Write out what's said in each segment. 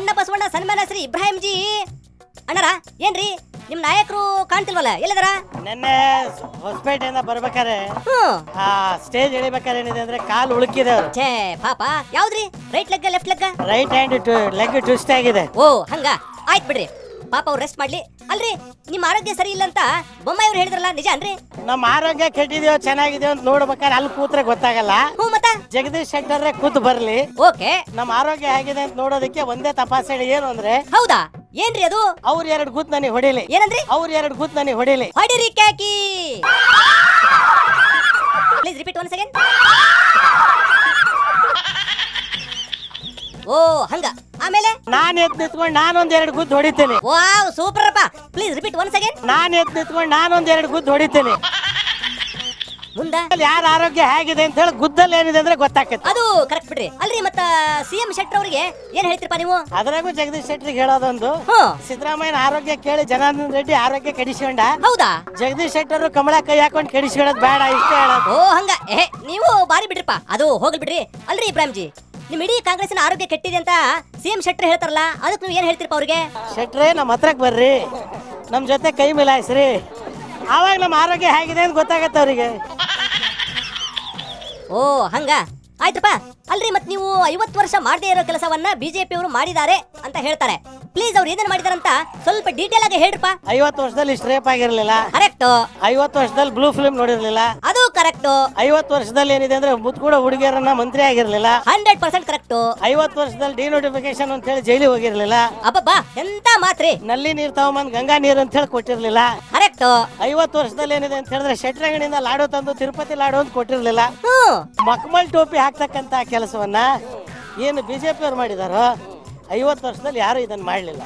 ಚನ್ನ ಬಸವಣ್ಣ ಸನ್ಮಾನ ಶ್ರೀ ಇಬ್ರಾಹಿಂ ಜಿ ಅಣ್ಣರ ಏನ್ರಿ ನಿಮ್ ನಾಯಕರು ಕಾಣ್ತಿಲ್ವಲ್ಲ ಎಲ್ಲದರ ನಿನ್ನೆ ಹೊಸಪೇಟೆಯಿಂದ ಬರ್ಬೇಕಾರೆ ಹ್ಮ್ ಆ ಸ್ಟೇಜ್ ಇಳಿಬೇಕಾರೆ ಏನಿದೆ ಅಂದ್ರೆ ಕಾಲು ಉಳುಕಿದೆ ಅವ್ರು ಛೇ ಪಾಪ ಯಾವ್ದ್ರಿ right leg left leg right hand leg twist ಆಗಿದೆ ಓ ಹಂಗ ಆಯ್ತ್ ಬಿಡ್ರಿ ಪಾಪ ಅವ್ರು ರೆಸ್ಟ್ ಮಾಡ್ಲಿ ಅಲ್ರಿ ನಿಮ್ ಆರೋಗ್ಯ ಸರಿ ಇಲ್ಲ ಅಂತ ಬೊಮ್ಮಾಯಿ ಅವ್ರು ಹೇಳಿದ್ರಲ್ಲ ನಿಜ ಅನ್ರಿ ನಮ್ಮ ಆರೋಗ್ಯ ಕೆಟ್ಟಿದೆಯೋ ಚೆನ್ನಾಗಿದೆಯೋ ಅಂತ ನೋಡ್ಬೇಕಾದ್ರೆ ಅಲ್ಲಿ ಕೂತ್ರೆ ಗೊತ್ತಾಗಲ್ಲ ಹ್ಞೂ ಮತ್ತ ಜಗದೀಶ್ ಶೆಟ್ಟರ್ ಕೂತ್ ಬರ್ಲಿ ಓಕೆ ನಮ್ಮ ಆರೋಗ್ಯ ಹೇಗಿದೆ ಅಂತ ನೋಡೋದಕ್ಕೆ ಒಂದೇ ತಪಾಸಣೆ ಏನು ಅಂದ್ರೆ ಹೌದಾ ಏನ್ರಿ ಅದು ಅವ್ರ ಎರಡು ಕೂತ್ ನನಗೆ ಹೊಡಿಲಿ ಏನಂದ್ರಿ ಅವ್ರ ಎರಡು ಕೂತ್ ನನಗೆ ಹೊಡಿಲಿ ಹೊಡಿರಿ ಕ್ಯಾಕಿ ಪ್ಲೀಸ್ ರಿಪೀಟ್ ಒನ್ ಸೆಕೆಂಡ್ ಓ ಹಂಗ ಆಮೇಲೆ ನಾನ್ ಎದ್ ನಿಂತ್ಕೊಂಡು ನಾನೊಂದ್ ಎರಡು ಗುದ್ದು ಹೊಡಿತೀನಿ ವಾವ್ ಸೂಪರ್ ಅಪ್ಪ ಪ್ಲೀಸ್ ರಿಪೀಟ್ ಒನ್ ಸೆಕೆಂಡ್ ನಾನ್ ಎದ್ ನಿಂತ್ಕೊಂಡು ನಾನೊಂದ್ ಎರಡು ಗುದ್ದು ಹೊಡಿತೀನಿ ಮುಂದ ಯಾರ ಆರೋಗ್ಯ ಹೇಗಿದೆ ಅಂತ ಹೇಳಿ ಗುದ್ದಲ್ಲಿ ಏನಿದೆ ಅಂದ್ರೆ ಗೊತ್ತಾಕತ್ತೆ ಅದು ಕರೆಕ್ಟ್ ಬಿಡ್ರಿ ಅಲ್ರಿ ಮತ್ತ ಸಿ ಎಂ ಶೆಟ್ಟರ್ ಅವರಿಗೆ ಏನ್ ಹೇಳ್ತೀರಪ್ಪ ನೀವು ಅದ್ರಾಗೂ ಜಗದೀಶ್ ಶೆಟ್ಟರಿಗೆ ಹೇಳೋದೊಂದು ಹ್ಮ್ ಸಿದ್ದರಾಮಯ್ಯನ ಆರೋಗ್ಯ ಕೇಳಿ ಜನಾರ್ದನ್ ರೆಡ್ಡಿ ಆರೋಗ್ಯ ಕೆಡಿಸ್ಕೊಂಡ ಹೌದಾ ಜಗದೀಶ್ ಶೆಟ್ಟರ್ ಕಮಲ ಕೈ ಹಾಕೊಂಡು ಕೆಡಿಸ್ಕೊಳ್ಳೋದು ಬೇಡ ಇಷ್ಟೇ ಹೇಳೋದು ಓ ಹಂಗ ಏ ನೀವು ಬಾರಿ ಬಿಡ್ರಿಪ್ಪ ಅದು ಹೋಗ್ಲಿ ಬಿಡ್ರಿ ಅಲ್ರಿ ಇಬ್ರಾಹಿಂ ಜಿ ನಿಮ್ ಇಡೀ ಕಾಂಗ್ರೆಸ್ಸಿನ ಆರೋಗ್ಯ ಕೆಟ್ಟಿದೆ ಅಂತ ಸಿ ಎಂ ಶೆಟ್ಟರ್ ಹೇಳ್ತಾರಲ್ಲ ಅದಕ್ಕೆ ನೀವು ಏನ್ ಹೇಳ್ತೀರಪ್ಪ ಅವ್ರಿಗೆ ಶೆಟ್ರೆ ನಮ್ಮ ಹತ್ರಕ್ ಬರ್ರಿ ನಮ್ಮ ಜೊತೆ ಕೈ ಮಿಲಾಯಿಸ್ರಿ ಆವಾಗ ನಮ್ಮ ಆರೋಗ್ಯ ಹೇಗಿದೆ ಅಂತ ಗೊತ್ತಾಗತ್ತೆ ಅವರಿಗೆ ಓ ಹಂಗ ಆಯ್ತಪ್ಪ ಅಲ್ರಿ ಮತ್ ನೀವು ಐವತ್ತು ವರ್ಷ ಮಾಡದೇ ಇರೋ ಕೆಲಸವನ್ನ ಬಿಜೆಪಿ ಅವರು ಮಾಡಿದ್ದಾರೆ ಅಂತ ಹೇಳ್ತಾರೆ ಪ್ಲೀಸ್ ಅವ್ರು ಏನೇನ್ ಮಾಡಿದಾರಂತ ಸ್ವಲ್ಪ ಡೀಟೇಲ್ ಆಗಿ ಹೇಳ್ರಪ್ಪ ಐವತ್ತು ವರ್ಷದಲ್ಲಿ ಇಷ್ಟು ರೇಪ್ ಆಗಿರ್ಲಿಲ್ಲ ಕರೆಕ್ಟ್ ಐವತ್ತು ವರ್ಷದಲ್ಲಿ ಬ್ಲೂ ಫಿಲ್ಮ್ ನೋಡಿರ್ಲಿಲ್ಲ ಅದು ಕರೆಕ್ಟ್ ಐವತ್ತು ವರ್ಷದಲ್ಲಿ ಏನಿದೆ ಅಂದ್ರೆ ಮುತ್ಕೂಡ ಹುಡುಗಿಯರನ್ನ ಮಂತ್ರಿ ಆಗಿರ್ಲಿಲ್ಲ ಹಂಡ್ರೆಡ್ ಪರ್ಸೆಂಟ್ ಕರೆಕ್ಟ್ ಐವತ್ತು ವರ್ಷದಲ್ಲಿ ಡಿನೋಟಿಫಿಕೇಶನ್ ಅಂತ ಹೇಳಿ ಜೈಲಿಗೆ ಹೋಗಿರ್ಲಿಲ್ಲ ಅಬ್ಬಬ್ಬಾ ಎಂತ ಮಾತ್ರಿ ನಲ್ಲಿ ನೀರ್ ತಗೊಂಬಂದ್ ಗಂಗಾ ನೀರು ಅಂತ ಹೇಳಿ ಕೊಟ್ಟಿರ್ಲಿಲ್ಲ ಕರೆಕ್ಟ್ ಐವತ್ತು ವರ್ಷದಲ್ಲಿ ಏನಿದೆ ಅಂತ ಹೇಳಿದ್ರೆ ಶೆಟ್ರಂಗಣಿಯಿಂದ ಲಾಡು ತಂದು ತಿರುಪತಿ ಲಾಡು ಅಂತ ಕೊಟ್ಟಿರ್ಲಿಲ್ಲ ಹ್ಮ್ ಮಕ್ಮಲ್ ಟೋಪಿ ಹಾಕ್ತಕ್ಕಂತ ಕೆಲಸವನ್ನ ಏನು ಬಿಜೆಪಿ ಅವ್ರು ಮಾಡಿದಾರೋ ಐವತ್ತು ವರ್ಷದಲ್ಲಿ ಯಾರು ಇದನ್ನ ಮಾಡಲಿಲ್ಲ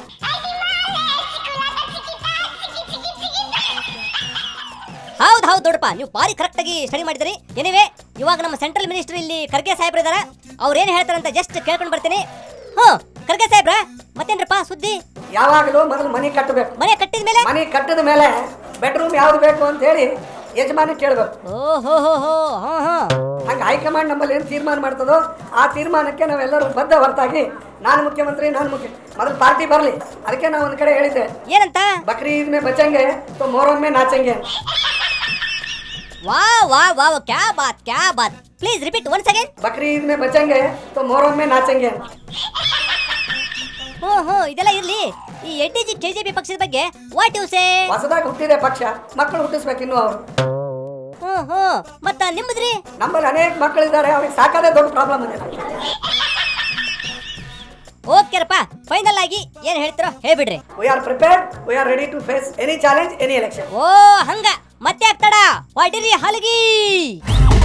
ಹೌದ್ ಹೌದ್ ದೊಡ್ಡಪ್ಪ ನೀವು ಬಾರಿ ಕರೆಕ್ಟ್ ಆಗಿ ಸ್ಟಡಿ ಮಾಡಿದ್ರಿ ಏನಿವೆ ಇವಾಗ ನಮ್ಮ ಸೆಂಟ್ರಲ್ ಮಿನಿಸ್ಟರ್ ಇಲ್ಲಿ ಖರ್ಗೆ ಸಾಹೇಬ್ರ ಇದಾರ ಅವ್ರು ಏನ್ ಹೇಳ್ತಾರಂತ ಜಸ್ಟ್ ಕೇಳ್ಕೊಂಡು ಬರ್ತೀನಿ ಹ್ಮ್ ಖರ್ಗೆ ಸಾಹೇಬ್ರ ಮತ್ತೇನ್ರಪ್ಪ ಸುದ್ದಿ ಯಾವಾಗಲೂ ಮೊದಲು ಮನೆ ಕಟ್ಟಬೇಕು ಮನೆ ಕಟ್ಟಿದ ಮೇಲೆ ಮನೆ ಕಟ್ಟಿದ ಮೇಲೆ ಬೆಡ್ರೂಮ್ ಯಾವ್ದು ಬೇಕು ಅಂತ ಹೇಳಿ ಯಜಮಾನ ಕೇಳಬೇಕು ಓ ಹೋ ಹೋ ಹೋ ಹಾ ಹಾ ಹಂಗೆ ಹೈಕಮಾಂಡ್ ನಮ್ಮಲ್ಲಿ ಏನು ತೀರ್ಮಾನ ಮಾಡ್ತದೋ ಆ ತೀರ್ಮಾನಕ್ಕೆ ನಾವೆಲ್ಲರೂ ಬದ್ಧ ಹೊರತಾಗಿ ನಾನು ಮುಖ್ಯಮಂತ್ರಿ ನಾನು ಮುಖ್ಯ ಮೊದಲು ಪಾರ್ಟಿ ಬರಲಿ ಅದಕ್ಕೆ ನಾವು ಒಂದು ಕಡೆ ಹೇಳಿದ್ದೆ ಏನಂತ ಬಕ್ರೀದ್ ಮೇ ಬಚಂಗೆ तो ಮೊಹರಂ ಮೇ ನಾಚಂಗೆ ವಾ ವಾ ವಾ ಕ್ಯಾ ಬಾತ್ ಕ್ಯಾ ಬಾತ್ please repeat one second Bakrid ಮೇ ಬಚಂಗೆ तो ಮೊಹರಂ ಮೇ ನಾಚಂಗೆ ಹ್ಞೂ ಹ್ಞೂ ಇದೆಲ್ಲ ಇರ್ಲಿ ಈ ಎಡ್ಡಿ ಜಿ ಕೆಜೆಪಿ ಪಕ್ಷದ ಬಗ್ಗೆ ವಾಟ್ ಯು ಸೇ ಹೊಸದಾಗಿ ಹುಟ್ಟಿದೆ ಪಕ್ಷ ಮಕ್ಕಳು ಹುಟ್ಟಿಸ್ಬೇಕು ಇನ್ನು ಅವರು ಹ್ಞೂ ಹ್ಞೂ ಮತ್ತ ನಿಮ್ಮದ್ರಿ ನಮ್ಮಲ್ಲಿ ಅನೇಕ ಮಕ್ಕಳಿದ್ದಾರೆ ಅವ್ರಿಗೆ ಸಾಕಾದೇ ದೊಡ್ಡ ಪ್ರಾಬ್ಲಮ್ ಇದೆ ಓಕೆರಪ್ಪ ಫೈನಲ್ ಆಗಿ ಏನ್ ಹೇಳ್ತಿರೋ ಹೇಳ್ಬಿಡ್ರಿ we are prepared we are ready to face any challenge any election ಓ ಹಂಗ ಮತ್ತೆ ಆಗ್ತಾಡ ಹೊಡಿರಿ ಹಲಗಿ